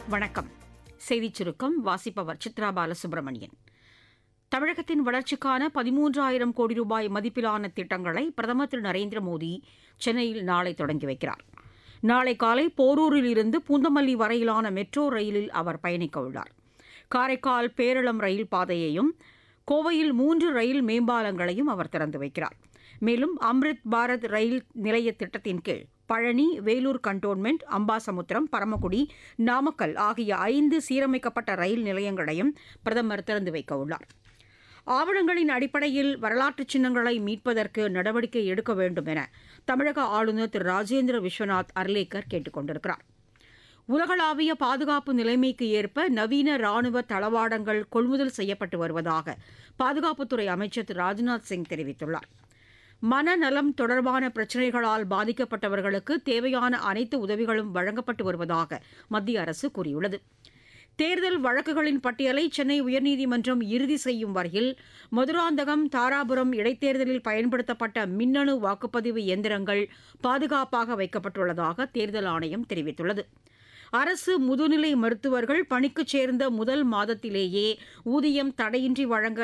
வணக்கம் செய்திச் சுருக்கம் வாசிப்பவர் சித்ரா பாலசுப்ரமணியன் தமிழகத்தின் வளர்ச்சிக்கான பதிமூன்றாயிரம் கோடி ரூபாய் மதிப்பிலான திட்டங்களை பிரதமர் திரு நரேந்திர மோடி சென்னையில் நாளை தொடங்கி வைக்கிறார் நாளை காலை போரூரில் இருந்து பூந்தமல்லி வரையிலான மெட்ரோ ரயிலில் அவர் பயணிக்க உள்ளார் காரைக்கால் பேரளம் ரயில் பாதையையும் கோவையில் மூன்று ரயில் மேம்பாலங்களையும் அவர் திறந்து வைக்கிறார் மேலும் அம்ரித் பாரத் ரயில் நிலைய திட்டத்தின் கீழ் பழனி வேலூர் கண்டோன்மெண்ட் அம்பாசமுத்திரம் பரமக்குடி நாமக்கல் ஆகிய ஐந்து சீரமைக்கப்பட்ட ரயில் நிலையங்களையும் பிரதமர் திறந்து வைக்க உள்ளார் ஆவணங்களின் அடிப்படையில் வரலாற்று சின்னங்களை மீட்பதற்கு நடவடிக்கை எடுக்க வேண்டும் என தமிழக ஆளுநர் திரு ராஜேந்திர விஸ்வநாத் அர்லேக்கர் கேட்டுக் கொண்டிருக்கிறார் உலகளாவிய பாதுகாப்பு நிலைமைக்கு ஏற்ப நவீன ராணுவ தளவாடங்கள் கொள்முதல் செய்யப்பட்டு வருவதாக பாதுகாப்புத்துறை அமைச்சர் திரு ராஜ்நாத் சிங் தெரிவித்துள்ளார் மனநலம் தொடர்பான பிரச்சினைகளால் பாதிக்கப்பட்டவர்களுக்கு தேவையான அனைத்து உதவிகளும் வழங்கப்பட்டு வருவதாக மத்திய அரசு கூறியுள்ளது தேர்தல் வழக்குகளின் பட்டியலை சென்னை உயர்நீதிமன்றம் இறுதி செய்யும் வரையில் மதுராந்தகம் தாராபுரம் இடைத்தேர்தலில் பயன்படுத்தப்பட்ட மின்னணு வாக்குப்பதிவு இயந்திரங்கள் பாதுகாப்பாக வைக்கப்பட்டுள்ளதாக தேர்தல் ஆணையம் தெரிவித்துள்ளது அரசு முதுநிலை மருத்துவர்கள் பணிக்குச் சேர்ந்த முதல் மாதத்திலேயே ஊதியம் தடையின்றி வழங்க